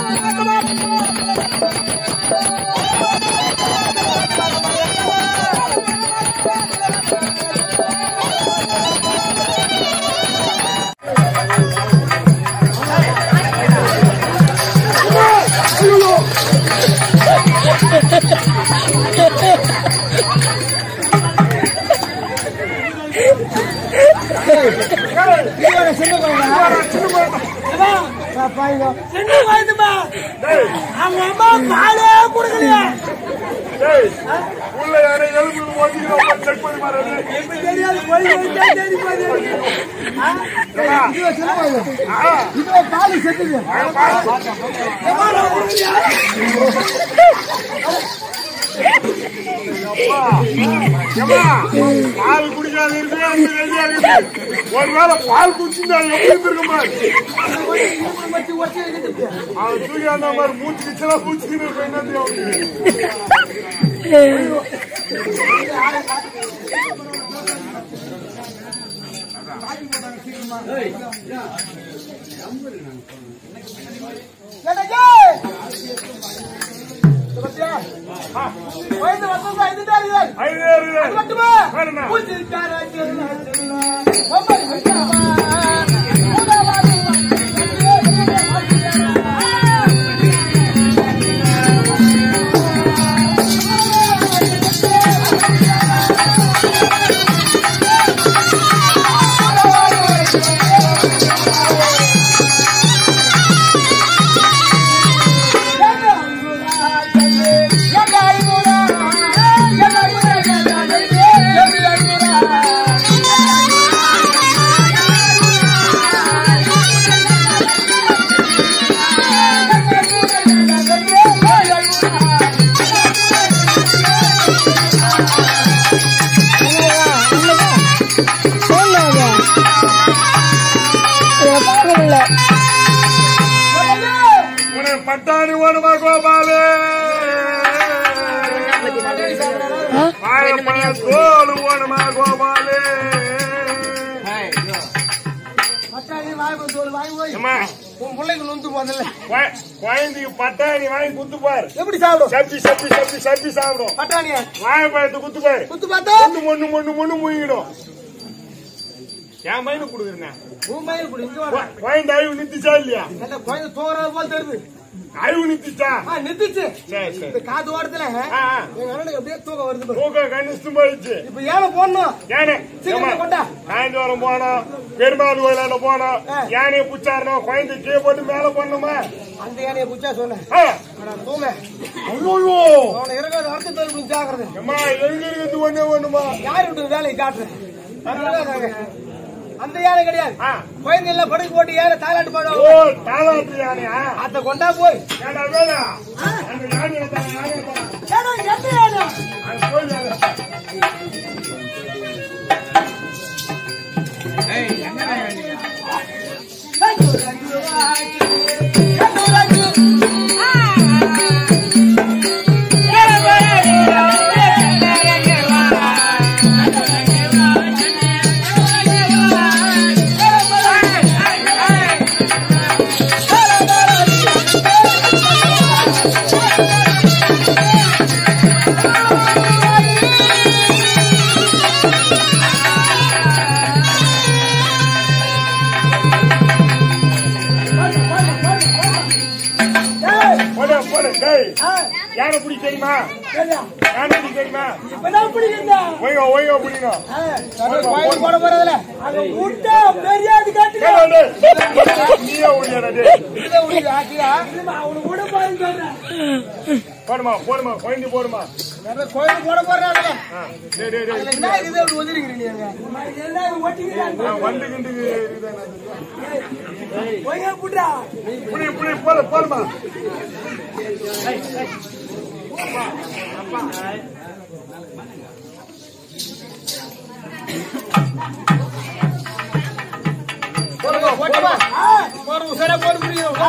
சின்ன வயதுமா அவங்க அம்மா பாலே கொடுக்கலையா டேய், உள்ள யாரை எலும்பு ஓட்டிக்கிறோம் செக் பண்ணி மாறாது இப்ப தெரியாது போய் போய் தேடி போய் பால் குடிக்காத இருக்கு அந்த ரெடியா இருக்கு ஒருவேளை பால் குடிச்சிருந்தா எப்படி இருந்திருக்குமா அவன் தூக்கி அந்த மாதிரி மூச்சு கிச்சலா மூச்சுக்கிட்டு இருக்க என்ன அவனுக்கு ஐதே இருக்கு. வேணுமா? உனக்கு பட்டாணி ஓடுமா கோபாலு வாழைப்பழம் தோல் ஓடுமா கோபாலு அம்மா, கொ- குழந்தைக்கு பட்டாணி வாங்கி குத்து பாரு எப்படி சாப்பிடும் சப்பி சப்பி சப்பி சப்பி சாப்பிடும் பட்டாணியா வாழைப்பழத்தை குத்து பாரு குத்து பார்த்தா ஒண்ணு ஒண்ணு ஒண்ணு ஒண்ணு முங்கிடும் என் மயினு கொடுக்குறேன் உன் மயில் இப்படி இங்க வர குழந்தை அழிவு நித்துச்சா இல்லையா அந்த குழந்தை தூங்குறது போல தெரியுது அழிவு நித்துச்சா ஆ நித்துச்சு சரி சரி இந்த காத்து ஓரத்துல ஆ, ஆ. எங்க அண்ணனுக்கு அப்படியே தூக்கம் வருது பாரு. தூக்கம் கணிச்சு போயிடுச்சு இப்ப ஏழை போடணும் யானை சீக்கிரம் கொண்டா. சாயந்தரம் போனோம் பெருமாள் கோயிலாண்ட போனோம் ஆ. யானையை புச்சாரணும் குழந்தை கீழே போட்டு மேல பண்ணுமா அந்த யானையை புச்சா சொன்னேன் ஆ. ஆனா தூங்க ஐயோ அவனை இறக்காத அர்த்தம் தெரிஞ்சு ஜாக்கிரதை அம்மா எங்க இருக்குது ஒண்ணே ஒண்ணுமா யார் விட்டு வேலையை காட்டுறேன் இருக்காதாங்க. அந்த யானை கிடையாது ஆ. குழந்தை எல்லாம் படுக்க போட்டு யானை தாலாட்டு ஓ பாடுவாங்க தாளாத்து யானையா அத கொண்டா போய் ஏடா வேடா அந்த யானையை தான் யானையை தான் ஏடா, எந்த யானை? அது கோயில் யானை. ஏய், போடு போடு டேய் ஆ, யானை பிடி தெரியுமா சரியா? யானை பிடி தெரியுமா இப்பதான் பிடிக்கிறதா? ஒய்யோ ஒய்யோ பிடிக்கணும் ஆ, அது கோயில் போட போறதுல அங்க விட்டா மரியாதை காட்டுங்க. ஏடா டேய், நீயே ஒழியாடா டேய் இதை விடுங்க, ஆக்கியா? இல்லம்மா, அவனை விட பாருன்னு சொல்றேன். போடுமா போடுமா குழந்தை போடுமா வேற கோயில் போட போறாங்க ஆ, டேய் டேய் டேய் என்ன இது அப்படி ஒதுக்கிறீங்க நீங்க எல்லாம் ஒட்டிக்கிறாங்க நான் வண்டு கிண்டு இருக்குதானே. போய் புட்டா இப்படி இப்படி போடு போடுமா போடுங்க போட்டுமா போடு உசரா போடு முடியும்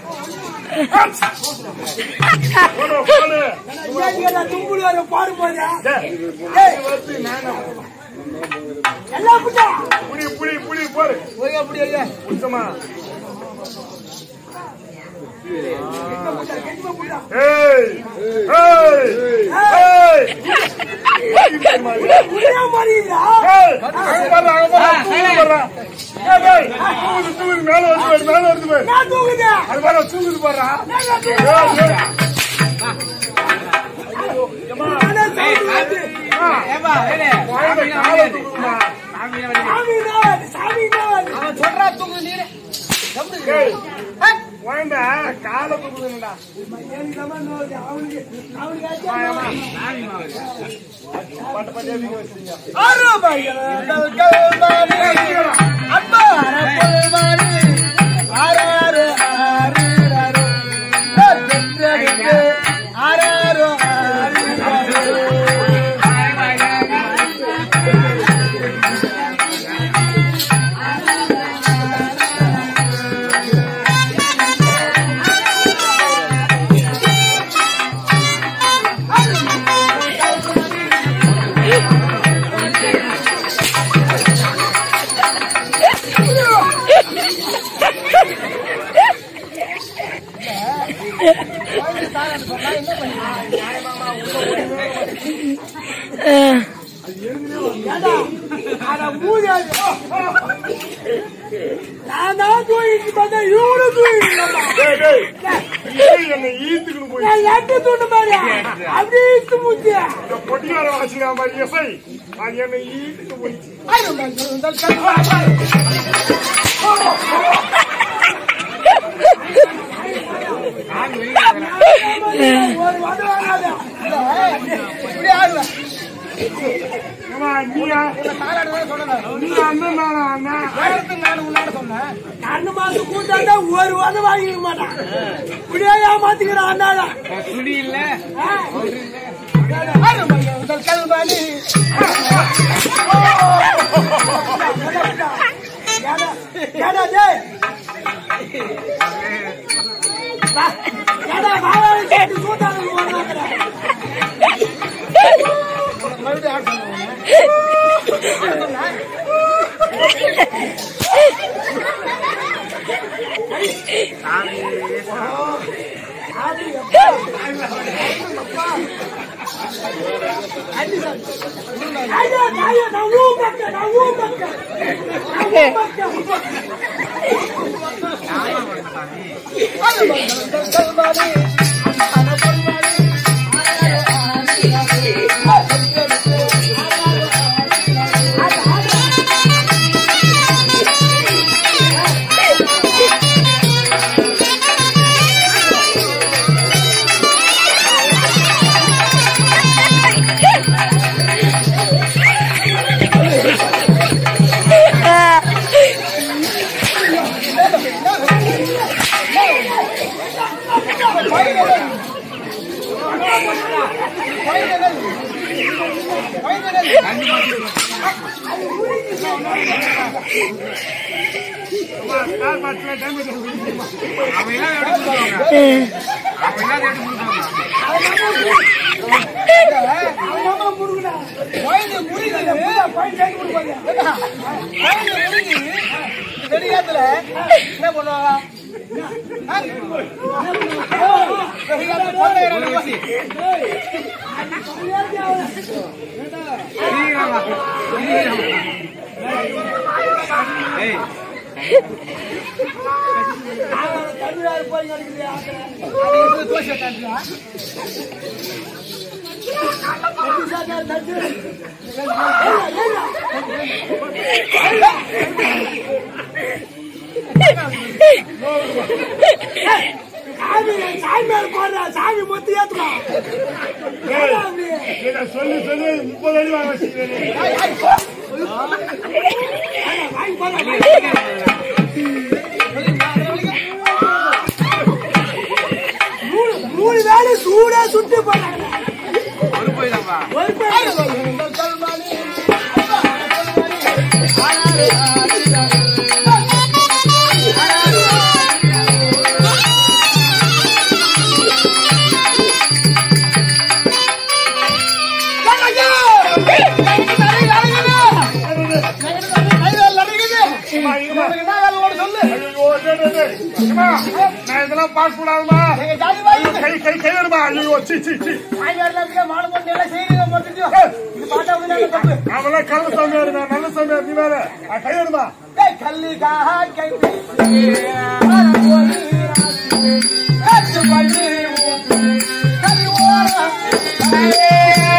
போடு போடு தும்புடு வர பாடு போதா டேய், ஏய். அது வந்து நானா? எல்லாம் புட்டா புடி புடி புடி போடு போய் அப்படி ஐயா உச்சமா ஏய் ஏய் ஏய் புரியா மாட்டீங்களா ஏய் அங்க பாரு அங்க பாரு தூக்கு பாரு ஏய் ஏய் தூக்கு தூக்கு மேல வந்து பாரு மேல வந்து பாரு நான் தூக்குதே அது பாரு தூக்குது பாரு ஏய் ஏய் வாங்க காலை தூக்குமா அவன் சொல்றா தூக்கு நீ ஏய் வாங்க காலை தூக்குதுடா பட்ட பட்டியா வீங்க வச்சிருங்க நான் தான் தூக்கிட்டு பார்த்தேன் இவனு தூக்கிட்டு டேய் டேய் ஏய் என்ன ஈத்துக்குன்னு போய் நான் லட்டு தூண்டு மாதிரி அப்படியே இழுத்து மூச்சு இந்த பொட்டியார வாசிங்க மாதிரி எசை அது என்ன ஈத்துக்கு போயிடுச்சு ஒரு வந்து வாங்காத இப்படி ஆகல ஏம்மா, நீயா நீ அண்ணன் தானா அண்ணன் கண்ணு மாசம் கூட்டாண்டா ஒரு வந்து வாங்கிக்க மாட்டான் இப்படியே ஏமாத்திக்கிறான் அண்ணாடா சுடி இல்ல முதல் கல்வாணி ஏடா டேய் ஏடா வாழை சேர்த்து கூட்டாங்க மறுபடியும் ஆட் பண்ணுவாங்க ஐயா ஐயா நான் ஊ மக்கள் நான் ஊ மக்கள் நான் ஊ மக்கள் அவன் எல்லாம் எடுத்து கொடுப்பாங்க அவன் எல்லாம் எடுத்து கொடுப்பாங்க வெளியாத்துல என்ன பண்ணுவாங்க சீக்கிரமா சீக்கிரமா ஏய் சாமி சாமி மேல போடுறா சாமி மொத்தம் ஏத்துமா இதை சொல்லி சொல்லி முப்பது அடி வாங்க வச்சுக்கிறேன் மூணு வேலை சூடா சுட்டு போறாங்க ஒரு போயிதாப்பா ஒரு பேர் ஐயோ, டேய், டேய், டேய். அம்மா, நான் இதெல்லாம் பார்க்க கூடாதுமா எங்க ஜாதி பாய் கை கை கையெடுமா ஐயோ சி சி சி ஆயிரத்துல மாலை போட்டு எல்லாம் செய்றீங்க மொத்தத்தையும். இது பார்த்தா வந்து நாங்க தப்பு. அவெல்லாம் கள்ள சாமியார் நான் நல்ல சாமியார் நீ வேற அஹ், கையெடுமா ஏய், கல்லிக்காக கை வீசி, வரப்போய் ராசி, காற்று பண்ணி ஊத்து, கை ஓரம்.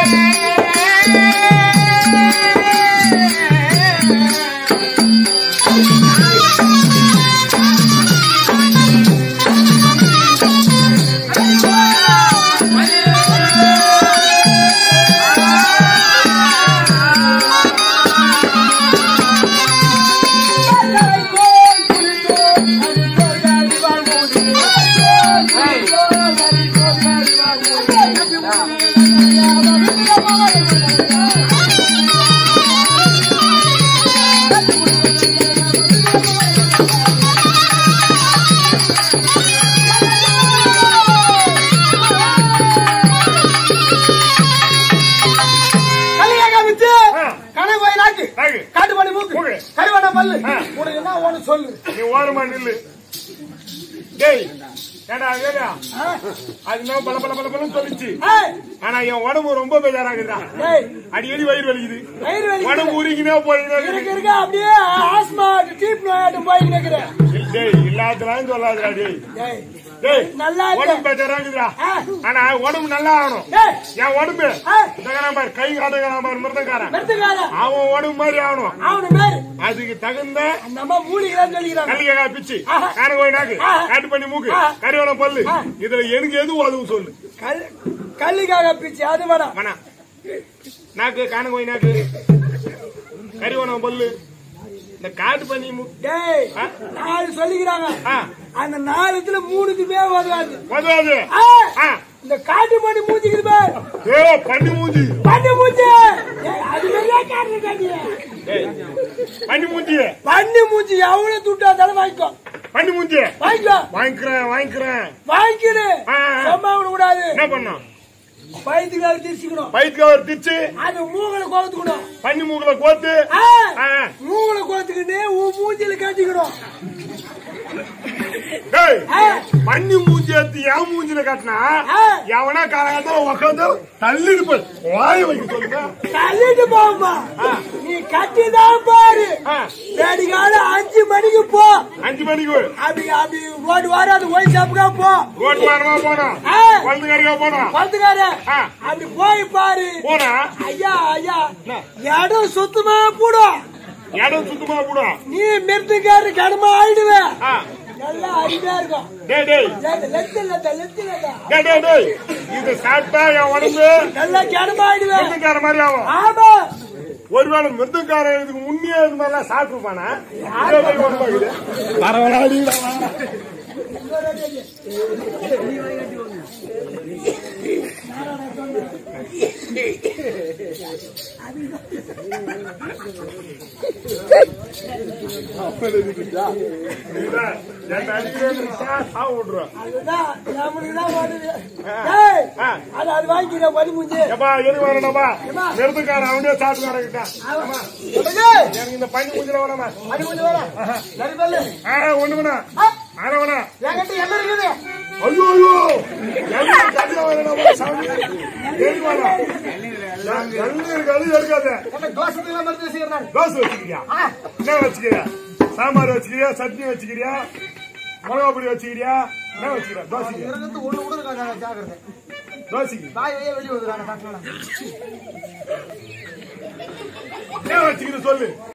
கரைக்கோள் குறித்தோள், அரிக்கோள் கரிவாள் மூடி. கரைக்கோள் குறித்தோள், அரிக்கோள் கரிவாள் மூடி. கல்லியாக வித்து, ஆ. கணக்கு போய் நாக்கு, நாக்கு. காட்டு பண்ணி மூக்கு, மூக்கு. கருவாடை பல்லு. ஆ. உனக்கு என்ன ஒண்ணு சொல்லு நீ ஓரமா நில்லு டேய் ஏடா ஏடா ஆ? அது என்ன பல பல பல பலன்னு சொல்லிச்சு ஏய், ஆனா என் உடம்பு ரொம்ப பேஜாராகுதுடா ஏய், அடிக்கடி வயிறு வலிக்குது வயிறு வலிக்குது. உடம்பு உருகினே போயினே இருக்க இருக்க அப்படியே ஆஸ்மா டீப் நோயாட்டம் போய் நிக்கிறேன் டேய் இல்லாதலாம் சொல்லாதடா டேய் ஏய், டேய் நல்லா இருக்கு. உடம்பு பேஜாராகுதுடா ஆ. ஆனா உடம்பு நல்லா ஆகணும் ஏய், என் உடம்பு ஆ. தகன பாரு கை காட்டுகிறான் பாரு மிருதக்காரன் நிறுத்துக்காத. அவன் உடம்பு மாதிரி ஆகணும் அவனு பேரு அதுக்கு தகுந்த அந்த அம்மா மூலிகைதான் சொல்லிக்கிறாங்க கல்லிகா பிச்சு ஆஹா. கான கோய் நாக்கு ஆஹா. காட்டு பண்ணி மூக்கு ஆஹா. கறிவளம் பல்லு ஆ. இதுல எனக்கு எது உதவும் சொல்லு கல் கல்லிக்காக பிச்சு அது வேணாம் மனா நாக்கு கான கோய் நாக்கு கறிவளம் பல்லு இந்த காட்டு பண்ணி மூக்கு டேய் ஆ. நாலு சொல்லிக்கிறாங்க ஆ. அந்த நாலுத்துல மூணுக்குமே உதவாது உதவாது ஆ, ஆ. இந்த காட்டு பண்ணி மூஞ்சிக்குது பார் ஏ பண்ணி மூஞ்சி பண்ணி மூஞ்சி ஏய், அது மாதிரியே காட்டு காட்டிய ஏய், பண்ணி மூஞ்சி பண்ணி மூஞ்சி எவ்வளவு துட்டா இருந்தாலும் வாங்கிக்கோ பண்ணி மூஞ்சி வாங்கிக்கோ வாங்கிக்கிறேன் வாங்கிக்கிறேன் வாங்கிக்கிடு ஆ, ஆ. சும்மா விட கூடாது என்ன பண்ணோம் பயத்துக்காக திருச்சிக்கணும் பைத்துக்கு அவர் திச்சு அது மூங்களை கோத்துக்கணும் பண்ணி மூக்குல கோத்து ஆ, ஆ, ஆ. மூங்களை கோத்துக்கிட்டு உன் மூஞ்சில காட்டிக்கணும் டேய் ஆ, பண்ணி மூஞ்சி எடுத்து என் மூஞ்சில காட்டினா ஆ. எவனா காலகட்டத்துல உட்காந்து தள்ளிட்டு போய் வாய வைக்க சொல்லுங்க தள்ளிட்டு போமா ஆ. நீ கட்டிதான் பாரு ஆ. வேடிக்கால அஞ்சு மணிக்கு போ அஞ்சு மணிக்கு அப்படி அப்படி ரோடு வராது ஒய் சாப்புக்கா போ ரோட்டு மாரமா போனோம் ஆ. குழந்தைக்காரியா போனோம் பத்துக்கார ஆ. அப்படி போய் பாரு போனா ஐயா ஐயா இடம் சுத்தமா போடும் இடம் சுத்தமா போடும் நீ மெத்துக்காரு கடமை ஆயிடுவே ஆ. நல்லா அருமையா இருக்கும் டேய் டேய் லெத்து லெத்து லெத்து லெத்து லெத்து. டேய் டேய் டேய் இது சாப்பிட்டா என் உடம்பு நல்லா கடமை ஆயிடுவே மிருந்துக்கார மாதிரி ஆகும் ஆமா ஒருவேளை மிருந்துக்காரன் இதுக்கு முன்னே இது மாதிரிலாம் சாப்பிட்டுருப்பானா இதே மாதிரி உடம்பாகுது பரவாயில்ல என்ன அடிக்கிறேன்னு சாவு விடுறோம் அதுதான் நம்மளுக்கு தான் ஓடுது ஏய், ஆ. அது அது வாங்கிக்கிறேன் பதி மூஞ்சி ஏப்பா எது வேணும்ப்பா மிருந்துக்காரன் அவனே சாப்பிட்டு வரக்கிட்டான் ஏய், எனக்கு இந்த பனி மூஞ்சில வேணாமா பதி மூஞ்சி வேணாம். சரி சொல்லு. ஆ ஒண்ணு வேணா ஆ, ஆனா வேணா என்கிட்ட என்ன இருக்குது ஐயோ ஐயோ எல்லாம் கல்ல வேணாமா சாமி எது வேணா எல்லாம் இருக்காது எடுக்காத என்ன தோசத்துக்கு மருந்து வச்சுக்கிறாங்க தோசை வச்சுக்கிறியா என்ன வச்சுக்கிறியா சாம்பார் வச்சுக்கிறியா சட்னி வச்சுக்கிறியா மிளகா பொடி வச்சுக்கிறியா என்ன வச்சுக்கிறியா தோசைக்கு இருந்து ஒண்ணு கூட இருக்காங்க ஜாக்கிரதை தோசைக்கு வாய் வெளியே வெளியே வந்துடுறாங்க சாப்பிடலாம் என்ன வச்சுக்கிற சொல்லு